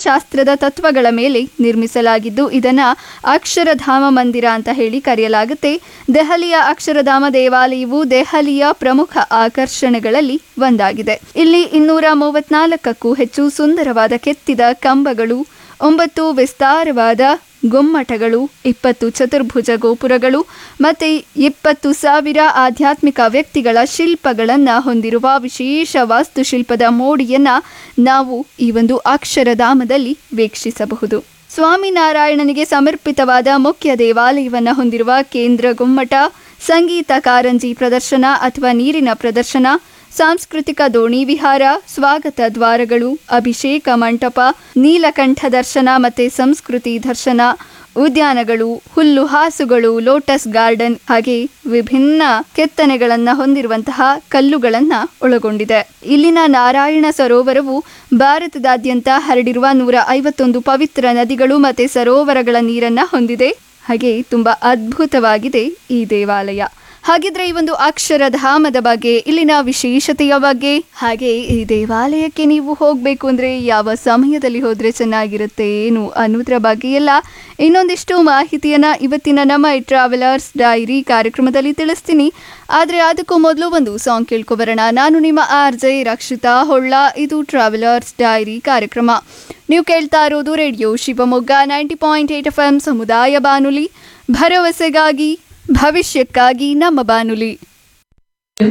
ಶಾಸ್ತ್ರದ ತತ್ವಗಳ ಮೇಲೆ ನಿರ್ಮಿಸಲಾಗಿದ್ದು ಇದನ್ನ ಅಕ್ಷರಧಾಮ ಮಂದಿರ ಅಂತ ಹೇಳಿ ಕರೆಯಲಾಗುತ್ತೆ ದೆಹಲಿಯ ಅಕ್ಷರಧಾಮ ದೇವಾಲಯವು ದೆಹಲಿಯ ಪ್ರಮುಖ ಆಕರ್ಷಣೆಗಳಲ್ಲಿ ಒಂದಾಗಿದೆ ಇಲ್ಲಿ ಇನ್ನೂರ ಮೂವತ್ನಾಲ್ಕಕ್ಕೂ ಹೆಚ್ಚು ಸುಂದರವಾದ ಕೆತ್ತಿದ ಕಂಬಗಳು ಒಂಬತ್ತು ವಿಸ್ತಾರವಾದ ಗುಮ್ಮಟಗಳು ಇಪ್ಪತ್ತು ಚತುರ್ಭುಜ ಗೋಪುರಗಳು ಮತ್ತೆ ಇಪ್ಪತ್ತು ಸಾವಿರ ಆಧ್ಯಾತ್ಮಿಕ ವ್ಯಕ್ತಿಗಳ ಶಿಲ್ಪಗಳನ್ನು ಹೊಂದಿರುವ ವಿಶೇಷ ವಾಸ್ತುಶಿಲ್ಪದ ಮೋಡಿಯನ್ನ ನಾವು ಈ ಒಂದು ಅಕ್ಷರಧಾಮದಲ್ಲಿ ವೀಕ್ಷಿಸಬಹುದು ಸ್ವಾಮಿನಾರಾಯಣನಿಗೆ ಸಮರ್ಪಿತವಾದ ಮುಖ್ಯ ದೇವಾಲಯವನ್ನು ಹೊಂದಿರುವ ಕೇಂದ್ರ ಗುಮ್ಮಟ ಸಂಗೀತ ಕಾರಂಜಿ ಪ್ರದರ್ಶನ ಅಥವಾ ನೀರಿನ ಪ್ರದರ್ಶನ ಸಾಂಸ್ಕೃತಿಕ ದೋಣಿ ವಿಹಾರ ಸ್ವಾಗತ ದ್ವಾರಗಳು ಅಭಿಷೇಕ ಮಂಟಪ ನೀಲಕಂಠ ದರ್ಶನ ಮತ್ತೆ ಸಂಸ್ಕೃತಿ ದರ್ಶನ ಉದ್ಯಾನಗಳು ಹುಲ್ಲು ಹಾಸುಗಳು ಲೋಟಸ್ ಗಾರ್ಡನ್ ಹಾಗೆ ವಿಭಿನ್ನ ಕೆತ್ತನೆಗಳನ್ನ ಹೊಂದಿರುವಂತಹ ಕಲ್ಲುಗಳನ್ನ ಒಳಗೊಂಡಿದೆ ಇಲ್ಲಿನ ನಾರಾಯಣ ಸರೋವರವು ಭಾರತದಾದ್ಯಂತ ಹರಡಿರುವ ನೂರ ಐವತ್ತೊಂದು ಪವಿತ್ರ ನದಿಗಳು ಮತ್ತೆ ಸರೋವರಗಳ ನೀರನ್ನ ಹೊಂದಿದೆ ಹಾಗೆ ತುಂಬಾ ಅದ್ಭುತವಾಗಿದೆ ಈ ದೇವಾಲಯ ಹಾಗಿದ್ರೆ ಈ ಒಂದು ಅಕ್ಷರಧಾಮದ ಬಗ್ಗೆ ಇಲ್ಲಿನ ವಿಶೇಷತೆಯ ಬಗ್ಗೆ ಹಾಗೆ ಈ ದೇವಾಲಯಕ್ಕೆ ನೀವು ಹೋಗಬೇಕು ಅಂದರೆ ಯಾವ ಸಮಯದಲ್ಲಿ ಹೋದರೆ ಚೆನ್ನಾಗಿರುತ್ತೆ ಏನು ಅನ್ನೋದ್ರ ಬಗ್ಗೆ ಎಲ್ಲ ಇನ್ನೊಂದಿಷ್ಟು ಮಾಹಿತಿಯನ್ನು ಇವತ್ತಿನ ನಮ್ಮ ಈ ಟ್ರಾವೆಲರ್ಸ್ ಡೈರಿ ಕಾರ್ಯಕ್ರಮದಲ್ಲಿ ತಿಳಿಸ್ತೀನಿ ಆದರೆ ಅದಕ್ಕೂ ಮೊದಲು ಒಂದು ಸಾಂಗ್ ಕೇಳ್ಕೊಬರೋಣ ನಾನು ನಿಮ್ಮ ಆರ್ ಜೆ ರಕ್ಷಿತಾ ಹೊಳ್ಳ ಇದು ಟ್ರಾವೆಲರ್ಸ್ ಡೈರಿ ಕಾರ್ಯಕ್ರಮ ನೀವು ಕೇಳ್ತಾ ಇರೋದು radio Shivamogga ninety point eight F M ಸಮುದಾಯ ಬಾನುಲಿ ಭರವಸೆಗಾಗಿ ಭವಿಷ್ಯಕ್ಕಾಗಿ ನಮ್ಮ ಬಾನುಲಿ